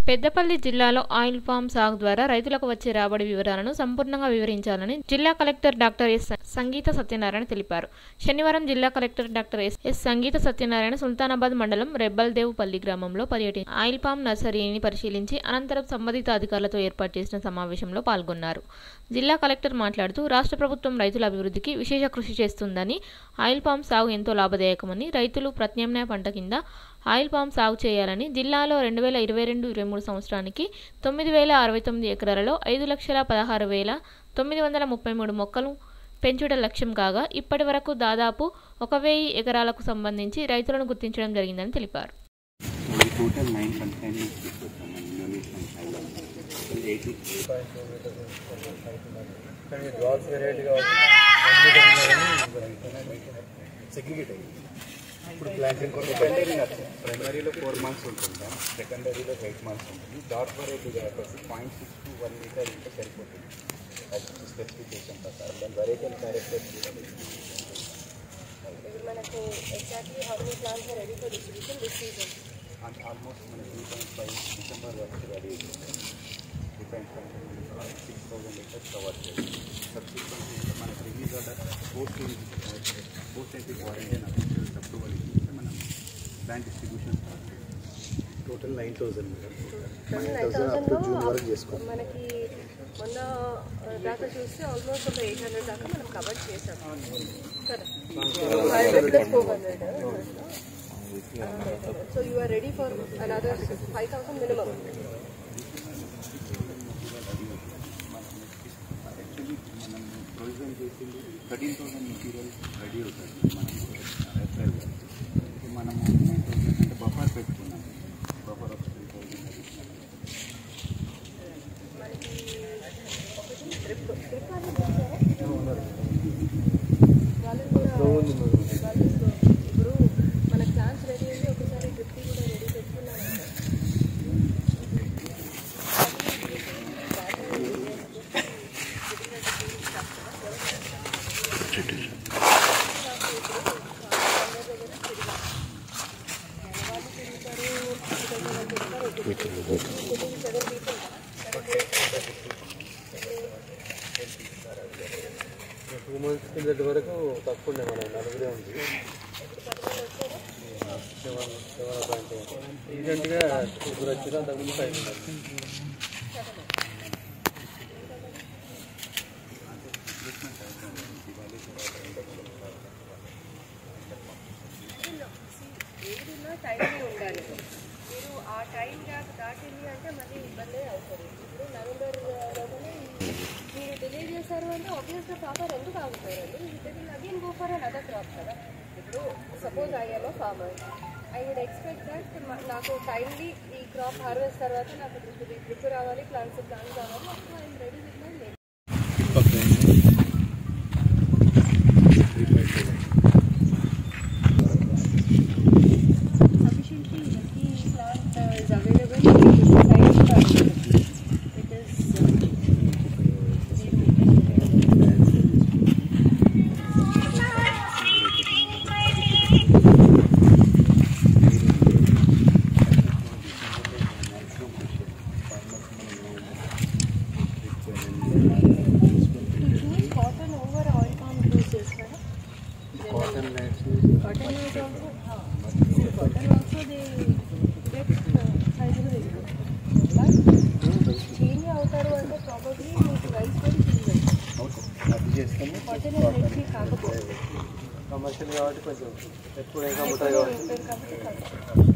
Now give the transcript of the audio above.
పెద్దపల్లి జిల్లాలో oil palm సాగు ద్వారా రైతులకు వచ్చే రాబడి వివరాలను సంపూర్ణంగా వివరించాలని జిల్లా collector doctor S Sangeetha Satyanarayana తెలిపారు శనివారం జిల్లా collector doctor S S Sangeetha Satyanarayana Sultanabad మండలం రెబ్బల్దేవుపల్లి గ్రామంలో పర్యటించి ఆయిల్ పామ్ నర్సరీని పరిశీలించి అనంతరం సంబంధిత అధికారులతో ఏర్పాటు చేసిన సమావేశంలో పాల్గొన్నారు జిల్లా కలెక్టర్ మాట్లాడుతూ రాష్ట్ర ప్రభుత్వం రైతుల అభివృద్ధికి విశేష కృషి చేస్తుందని ఆయిల్ పామ్ సాగు ఎంతో లాభదాయకమని రైతులు ప్రత్యామ్నాయ పంట కింద ఆయిల్ పామ్ సాగు చేయాలని జిల్లాలో రెండు వేల ఇరవై రెండు ఇరవై మూడు సంవత్సరానికి తొమ్మిది వేల అరవై తొమ్మిది ఎకరాలలో ఐదు లక్షల పదహారు వేల తొమ్మిది వందల ముప్పై మూడు మొక్కలు పెంచుట లక్ష్యం కాగా ఇప్పటి వరకు దాదాపు ఒక వెయ్యి ఎకరాలకు సంబంధించి రైతులను గుర్తించడం జరిగిందని తెలిపారు మనకి టోటల్ నైన్ కంటైనర్స్ తీసుకొస్తాం మన ఇండోనేషియన్ సైడ్ ఎయిటీ కానీ డ్రాప్స్ వెరైటీగా సెగ్రిగేట్ అయ్యింది ఇప్పుడు ప్లాంటింగ్ కూడా సెకండరీ ప్రైమరీలో ఫోర్ మంత్స్ ఉంటుంది సెకండరీలో ఎయిట్ మంత్స్ ఉంటుంది డాట్ వెరైటీ కాబట్టి point six to one litre ఉంటే సరిపోతుంది అది స్పెసిఫికేషన్ ప్రకారం దాని వెరైటీ క్యారెక్టర్స్ కూడా ఇప్పుడు మనకు exactly how many plants are ready for distribution this season and almost మన త్రీ పాయింట్ ఫైవ్ డిసెంబర్ వరకు ready depends six thousand litres cover చేయాలి సబ్సిక్వెంట్లీ మనకి release order post post entry warranty and official approval ఇస్తే మనం plant distribution start చేయాలి total nine thousand nine nine thousand up to June వరకు చేసుకో మనకి మొన్న ఆ, దాకా చూస్తే ఆల్మోస్ట్ ఒక ఎయిట్ హండ్రెడ్ దాకా మనం కవర్ చేసాం కదా five hundred plus four hundred so you are ready for another five thousand minimum actually మనం ప్రొవిజన్ చేసింది థర్టీన్ థౌసండ్ మెటీరియల్ రెడీ అవుతుంది మనం ఏప్రిల్ వరకు ఇప్పుడు మనము నైన్ థౌసండ్ అంటే బఫర్ పెట్టుకున్నాం buffer of three thousand additional మనకి ఒకటి ట్రిప్ ట్రిప్ అనేది వాళ్ళని కూడా వాళ్ళు ఇప్పుడు మన ప్లాన్స్ రెడీ అయ్యి ఒకసారి ట్రిప్ కూడా రెడీ పెట్టుకున్నాను టూ మంత్స్ కిందటి వరకు తక్కువ ఉండే మనం నలుగురే ఉంది సెవెన్ సెవెన్ పాయింట్ రీసెంట్గా ఇప్పుడు వచ్చిన తగ్గులు ఫైవ్ ఉన్నారు ఏదైనా టైమే ఉండాలి మీరు ఆ టైం గ్యాప్ దాటింది అంటే మళ్ళీ ఇబ్బంది అవుతుంది ఇప్పుడు నవంబర్ లోపలే మీరు డిలే చేశారు అంటే ఆబ్వియస్గా ప్రాపర్ ఎందుకు ఆగుతారండి will again go for another crop కదా ఇప్పుడు suppose I'm farmer I would expect that నాకు టైమ్లీ ఈ క్రాప్ హార్వెస్ట్ తర్వాత నాకు డ్రిప్ డ్రిప్ రావాలి ప్లాంట్స్ ప్లాంట్ కావాలి అప్పుడు I'm ready with my sufficiently healthy plant uh, is available in the society. It is to choose cotton over oil palm use చేస్తారా cotton నైట్స్ cotton is also हाँ, cotton also they get uh, sizable income. But change అవుతారు అంటే probably మీకు rice కూడా change అవుతుంది అది చేస్తాము కాటన్ అండ్ రెడ్కి కాకపోతే కమర్షియల్ కాబట్టి కొంచెం ఎక్కువ ఇంకా ఉంటుంది కాబట్టి కాబట్టి కాకపోతే